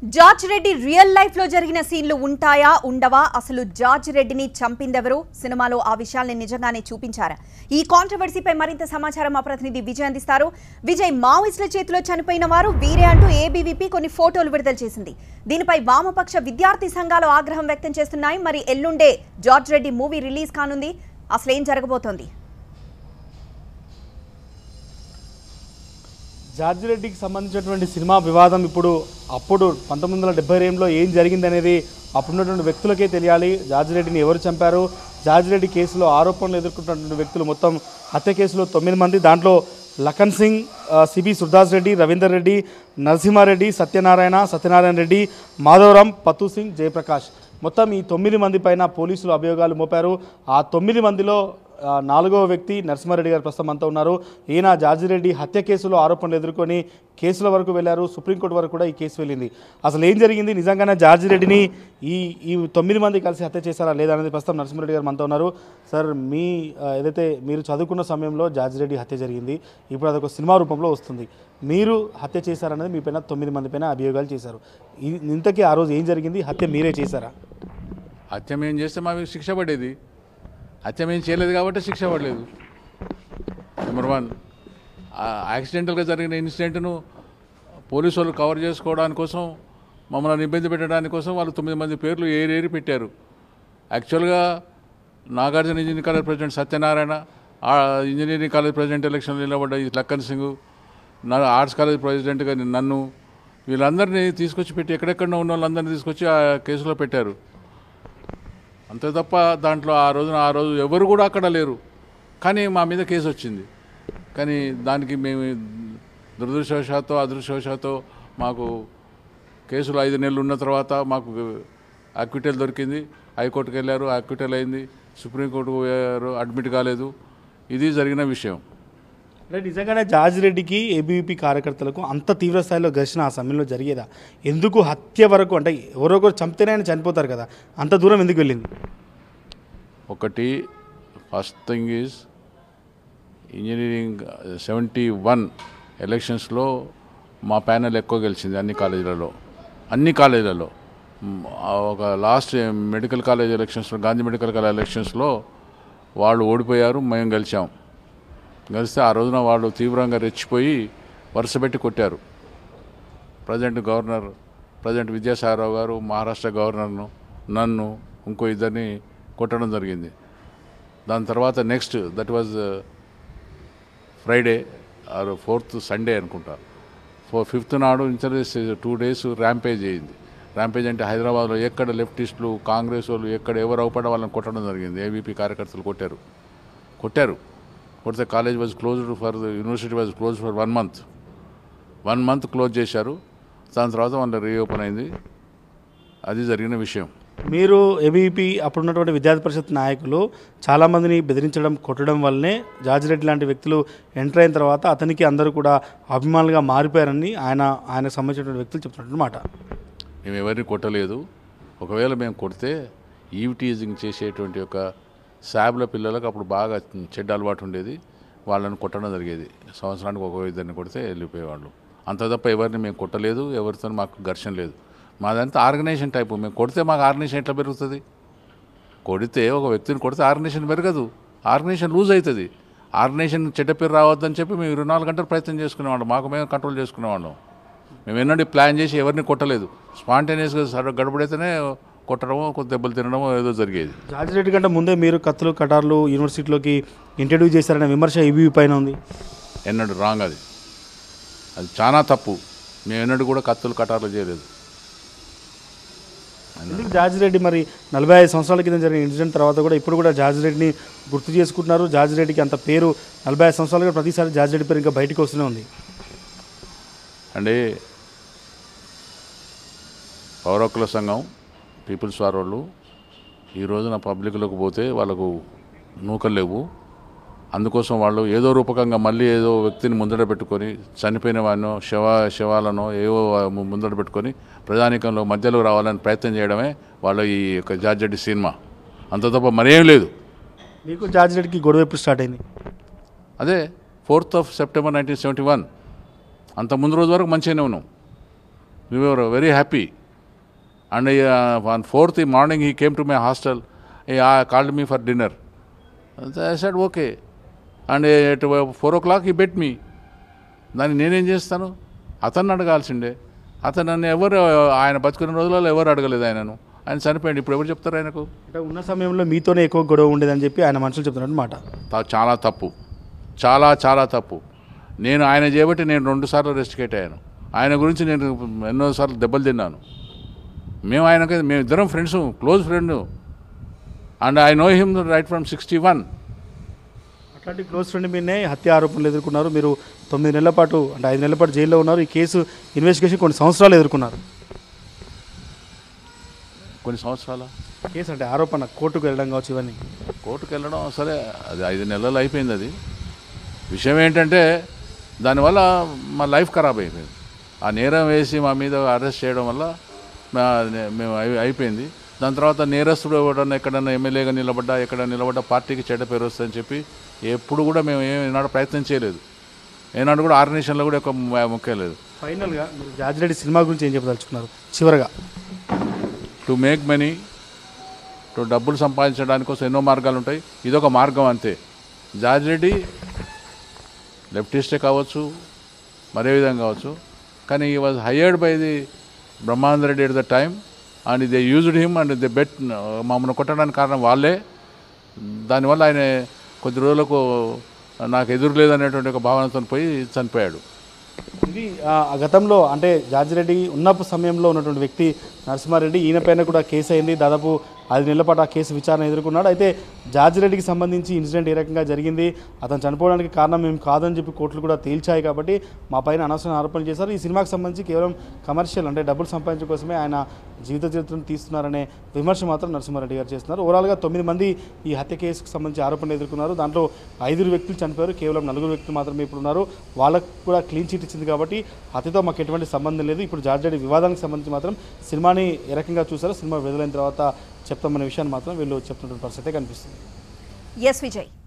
George Reddy real life లో జరిగిన సీన్లు ఉంటాయా ఉండవా అసలు జార్జ్ రెడ్డిని చంపిందెవరు సినిమాలో ఆ విషయాల్ని నిజంగానే చూపించారా ఈ కాంట్రవర్సీపై మరింత సమాచారం మా ప్రతినిధి విజయ్ అందిస్తారు విజయ్ మావోయిస్టుల చేతిలో చనిపోయిన వారు వీరే అంటూ ఏబీవీపీ కొన్ని ఫోటోలు విడుదల చేసింది దీనిపై వామపక్ష విద్యార్థి సంఘాలు ఆగ్రహం వ్యక్తం చేస్తున్నాయి మరి ఎల్లుండే జార్జ్ రెడ్డి మూవీ రిలీజ్ కానుంది అసలు ఏం జరగబోతోంది జార్జి రెడ్డికి సంబంధించినటువంటి సినిమా వివాదం ఇప్పుడు అప్పుడు పంతొమ్మిది వందల డెబ్బై రెండులో ఏం జరిగింది అనేది అప్పుడున్నటువంటి వ్యక్తులకే తెలియాలి జార్జి రెడ్డిని ఎవరు చంపారు జార్జి రెడ్డి కేసులో ఆరోపణలు ఎదుర్కొంటున్నటువంటి వ్యక్తులు మొత్తం హత్య కేసులో తొమ్మిది మంది దాంట్లో లఖన్ సింగ్ ఆ, సిబి సుర్దాస్ రెడ్డి రవీందర్ రెడ్డి నరసింహారెడ్డి సత్యనారాయణ సత్యనారాయణ రెడ్డి మాధవరాం పతు సింగ్ జయప్రకాష్ మొత్తం ఈ తొమ్మిది మంది పైన పోలీసులు అభియోగాలు మోపారు ఆ తొమ్మిది మందిలో ఆ, నాలుగవ వ్యక్తి నరసింహారెడ్డి గారు ప్రస్తుతం అంతా ఉన్నారు ఈయన జార్జిరెడ్డి హత్య కేసులో ఆరోపణలు ఎదుర్కొని కేసుల వరకు వెళ్ళారు సుప్రీంకోర్టు వరకు కూడా ఈ కేసు వెళ్ళింది అసలు ఏం జరిగింది నిజంగానే జార్జిరెడ్డిని ఈ ఈ తొమ్మిది మంది కలిసి హత్య చేశారా లేదా అనేది ప్రస్తుతం నరసింహారెడ్డి గారు మనతో ఉన్నారు సార్ మీ ఆ, ఏదైతే మీరు చదువుకున్న సమయంలో జార్జిరెడ్డి హత్య జరిగింది ఇప్పుడు అదొక సినిమా రూపంలో వస్తుంది మీరు హత్య చేశారనేది మీ పైన తొమ్మిది మంది పైన అభియోగాలు చేశారు ఈ- ఇంతకీ ఆ రోజు ఏం జరిగింది హత్య మీరే చేశారా హత్య మేము చేస్తే మాకు శిక్ష పడేది హత్య మేము చేయలేదు కాబట్టి శిక్ష పడలేదు నెంబర్ వన్ ఆ యాక్సిడెంటల్గా జరిగిన ఇన్సిడెంట్ను పోలీసు వాళ్ళు కవర్ చేసుకోవడానికి కోసం మమ్మల్ని ఇబ్బంది పెట్టడానికి కోసం వాళ్ళు తొమ్మిది మంది పేర్లు ఏరి ఏరి పెట్టారు యాక్చువల్గా Nagarjuna engineering college president Satyanarayana ఆ ఇంజనీరింగ్ కాలేజ్ ప్రెసిడెంట్ ఎలక్షన్లో నిలబడ్డ ఈ లక్కన్ సింగ్ నా ఆర్ట్స్ కాలేజ్ ప్రెసిడెంట్గా నన్ను వీళ్ళందరినీ తీసుకొచ్చి పెట్టి ఎక్కడెక్కడ ఉన్న వాళ్ళందరినీ తీసుకొచ్చి ఆ కేసులో పెట్టారు అంతే తప్ప దాంట్లో ఆ రోజున ఆ రోజు ఎవరు కూడా అక్కడ లేరు కానీ మా మీద కేసు వచ్చింది కానీ దానికి మేము దురదృష్టవశాత్తు అదృష్టవశాత్తు మాకు కేసులు ఐదు నెలలు ఉన్న తర్వాత మాకు అక్విటల్ దొరికింది హైకోర్టుకి వెళ్ళారు అక్విటల్ అయింది సుప్రీంకోర్టుకు పోయారు అడ్మిట్ కాలేదు ఇది జరిగిన విషయం అంటే నిజంగానే జార్జ్ రెడ్డికి ఏబీవీపీ కార్యకర్తలకు అంత తీవ్ర స్థాయిలో ఘర్షణ ఆ సమయంలో జరిగేదా ఎందుకు హత్య వరకు అంటే ఎవరో ఒకరు చంపితేనే ఆయన చనిపోతారు కదా అంత దూరం ఎందుకు వెళ్ళింది ఒకటి first thing is engineering seventy one ఎలక్షన్స్లో మా ప్యానెల్ ఎక్కువ గెలిచింది అన్ని కాలేజీలలో అన్ని కాలేజీలలో మ్, ఆ ఒక లాస్ట్ మెడికల్ కాలేజ్ ఎలక్షన్స్లో గాంధీ మెడికల్ కాలేజ్ ఎలక్షన్స్లో వాళ్ళు ఓడిపోయారు మేము గెలిచాం గెలిస్తే ఆ రోజున వాళ్ళు తీవ్రంగా రెచ్చిపోయి వరుసపెట్టి కొట్టారు ప్రజెంట్ గవర్నర్ ప్రజెంట్ విద్యాసాగరరావు గారు మహారాష్ట్ర గవర్నర్ను నన్ను ఇంకో ఇద్దరిని కొట్టడం జరిగింది దాని తర్వాత next that was Friday or fourth Sunday అనుకుంటా ఫోర్ ఫిఫ్త్ నాడు ఇంటర్వ్యూస్ టూ డేస్ ర్యాంపేజ్ అయింది ర్యాంపేజ్ అంటే హైదరాబాద్లో ఎక్కడ లెఫ్టిస్టులు కాంగ్రెస్ వాళ్ళు ఎక్కడ ఎవరు అవపడ వాళ్ళని కొట్టడం జరిగింది ఏబీపీ కార్యకర్తలు కొట్టారు కొట్టారు కొడితే college was closed for university was close for one month one month close చేశారు దాని తర్వాత వాళ్ళ రీఓపెన్ అయింది అది జరిగిన విషయం మీరు ఏబీవీపీ అప్పుడున్నటువంటి విద్యార్థి పరిషత్ నాయకులు చాలామందిని బెదిరించడం కొట్టడం వల్లనే జార్జ్ రెడ్డి లాంటి వ్యక్తులు ఎంటర్ అయిన తర్వాత అతనికి అందరూ కూడా అభిమానులుగా మారిపోయారని ఆయన ఆయనకు సంబంధించినటువంటి వ్యక్తులు చెప్తున్నమాట మేము ఎవరిని కొట్టలేదు ఒకవేళ మేము కొడితే ఈవ్ టీజింగ్ చేసేటువంటి ఒక శాబ్ల పిల్లలకు అప్పుడు బాగా చెడ్డ అలవాటు ఉండేది వాళ్ళని కొట్టడం జరిగేది సంవత్సరానికి ఒక ఇద్దరిని కొడితే వెళ్ళిపోయేవాళ్ళు అంత తప్ప ఎవరిని మేము కొట్టలేదు ఎవరితో మాకు ఘర్షణ లేదు మాదంతా ఆర్గనైజేషన్ టైపు మేము కొడితే మాకు ఆర్గనైజేషన్ ఎట్లా పెరుగుతుంది కొడితే ఒక వ్యక్తిని కొడితే ఆర్గనైజేషన్ పెరగదు ఆర్గనైజేషన్ లూజ్ అవుతుంది ఆర్గనైజేషన్ చెడ్డ పేరు రావద్దని చెప్పి మేము ఇరవై నాలుగు గంటలు ప్రయత్నం చేసుకునేవాళ్ళం మాకు మేము కంట్రోల్ చేసుకునేవాళ్ళం మేము ఎన్నడూ ప్లాన్ చేసి ఎవరిని కొట్టలేదు స్పాంటేనియస్గా సడ గడపడైతేనే కొట్టడమో కొంత దెబ్బలు తినడమో ఏదో జరిగేది జార్జ్ రెడ్డి కంటే ముందే మీరు కత్తులు కటార్లు యూనివర్సిటీలోకి ఇంట్రడ్యూ చేశారనే విమర్శ ఏబీవీ పైన ఉంది ఎన్నడూ రాంగ్ అది అది చాలా తప్పు మేము ఎన్నడూ కూడా కత్తులు కటార్లు చేయలేదు ఎందుకు జార్జ్ రెడ్డి మరి నలభై ఐదు సంవత్సరాల కింద జరిగిన ఇన్సిడెంట్ తర్వాత కూడా ఇప్పుడు కూడా జార్జ్ రెడ్డిని గుర్తు చేసుకుంటున్నారు జార్జ్ రెడ్డికి అంత పేరు నలభై ఐదు సంవత్సరాలుగా ప్రతిసారి జార్జ్ రెడ్డి పేరు ఇంకా బయటకు వస్తూనే ఉంది అంటే పౌర హక్కుల సంఘం పీపుల్స్ వార్ వాళ్ళు ఈ రోజున పబ్లిక్లోకి పోతే వాళ్ళకు నూకలు లేవు అందుకోసం వాళ్ళు ఏదో రూపకంగా మళ్ళీ ఏదో వ్యక్తిని ముందట పెట్టుకొని చనిపోయిన వాడినో శవ శవాలనో ఏవో ము- ముందట పెట్టుకొని ప్రజానీకంలో మధ్యలో రావాలని ప్రయత్నం చేయడమే వాళ్ళ ఈ యొక్క జార్జెడ్డి సినిమా అంత తప్ప మరేం లేదు మీకు జార్జ్ రెడ్డికి గొడవ ఎప్పుడు స్టార్ట్ అయింది అదే fourth of September nineteen seventy one అంత ముందు రోజు వరకు మంచిగానే ఉన్నాం we were very happy. And uh, on fourth morning, he came to my hostel. He uh, called me for dinner. And I said, okay. And uh, at uh, four o'clock, he bet me. దాన్ని నేనేం చేస్తాను అతన్ని అడగాల్సిండే అతను నన్ను ఎవరు ఆయన బతుకున్న రోజులలో ఎవరు అడగలేదు ఆయనను ఆయన చనిపోయింది ఇప్పుడు ఎవరు చెప్తారు ఆయనకు అంటే ఉన్న సమయంలో మీతోనే ఎక్కువ గొడవ ఉండేదని చెప్పి ఆయన మనుషులు చెప్తున్నారు అనమాట త- చాలా తప్పు చాలా చాలా తప్పు నేను ఆయన చేయబట్టి నేను రెండుసార్లు రెస్టికేట్ అయ్యాను ఆయన గురించి నేను ఎన్నోసార్లు దెబ్బలు తిన్నాను మేము ఆయనకి మేము ఇద్దరం friends close friend and I know him right from sixty one అట్లాంటి క్లోజ్ ఫ్రెండ్ మీదనే హత్య ఆరోపణలు ఎదుర్కొన్నారు మీరు తొమ్మిది నెలల పాటు అంటే ఐదు నెలల పాటు జైల్లో ఉన్నారు ఈ కేసు ఇన్వెస్టిగేషన్ కొన్ని సంవత్సరాలు ఎదుర్కొన్నారు కొన్ని సంవత్సరాల కేసు అంటే ఆరోపణ కోర్టుకు వెళ్ళడం కావచ్చు ఇవన్నీ కోర్టుకు వెళ్ళడం సరే అది ఐదు నెలలు అయిపోయింది అది విషయం ఏంటంటే దానివల్ల మా లైఫ్ ఖరాబ్ అయిపోయింది ఆ నేరం వేసి మా మీద అరెస్ట్ చేయడం వల్ల మా- నే- మేము అయి- అయిపోయింది దాని తర్వాత నేరస్తుడు ఎవడన్నా ఎక్కడన్నా ఎమ్మెల్యేగా నిలబడ్డా ఎక్కడ నిలబడ్డా పార్టీకి చెడ్డ పేరు వస్తుందని చెప్పి ఎప్పుడు కూడా మేము ఏనాడు ప్రయత్నం చేయలేదు ఏనాడు కూడా ఆర్గనైజేషన్లో కూడా ఒక ముఖ్యలేదు ఫైనల్గా మీరు జార్జిరెడ్డి సినిమా గురించి ఏం చెప్పదలుచుకున్నారు చివరగా టు మేక్ మనీ టు డబ్బులు సంపాదించడానికి కోసం ఎన్నో మార్గాలు ఉంటాయి ఇదొక మార్గం అంతే జార్జ్ రెడ్డి లెఫ్టిస్టే కావచ్చు మరే విధంగా కావచ్చు కానీ he was hired by the Brahmananda Reddy at the time and they used him and they bet మమ్మల్ని కొట్టడానికి కారణం వాళ్ళే దానివల్ల ఆయన కొద్ది రోజులకు నాకు ఎదురు లేదనేటువంటి ఒక భావనతో పోయి చనిపోయాడు ఇది ఆ, ఆ గతంలో అంటే జార్జిరెడ్డి ఉన్న సమయంలో ఉన్నటువంటి వ్యక్తి నరసింహారెడ్డి ఈయన పైన కూడా కేసు అయింది దాదాపు ఐదు నెలల పాటు ఆ కేసు విచారణ ఎదుర్కొన్నాడు అయితే జార్జిరెడ్డికి సంబంధించి ఇన్సిడెంట్ ఏ రకంగా జరిగింది అతను చనిపోవడానికి కారణం మేము కాదని చెప్పి కోర్టులు కూడా తేల్చాయి కాబట్టి మా పైన అనవసరమైన ఆరోపణలు చేశారు ఈ సినిమాకి సంబంధించి కేవలం కమర్షియల్ అంటే డబ్బులు సంపాదించడం కోసమే ఆయన జీవిత చరిత్రను తీస్తున్నారనే విమర్శ మాత్రం నరసింహారెడ్డి గారు చేస్తున్నారు ఓవరాల్గా తొమ్మిది మంది ఈ హత్య కేసుకు సంబంధించి ఆరోపణలు ఎదుర్కొన్నారు దాంట్లో ఐదుగురు వ్యక్తులు చనిపోయారు కేవలం నలుగురు వ్యక్తులు మాత్రమే ఇప్పుడు ఉన్నారు వాళ్ళకు కూడా క్లీన్ చిట్ ఇచ్చింది కాబట్టి హత్యతో మాకు ఎటువంటి సంబంధం లేదు ఇప్పుడు జార్జడి వివాదానికి సంబంధించి మాత్రం సినిమాని ఏ రకంగా చూసారో సినిమా విడుదలైన తర్వాత చెప్తామనే విషయాన్ని మాత్రం వీళ్ళు చెప్తున్నటువంటి పరిస్థితి కనిపిస్తుంది ఎస్ విజయ్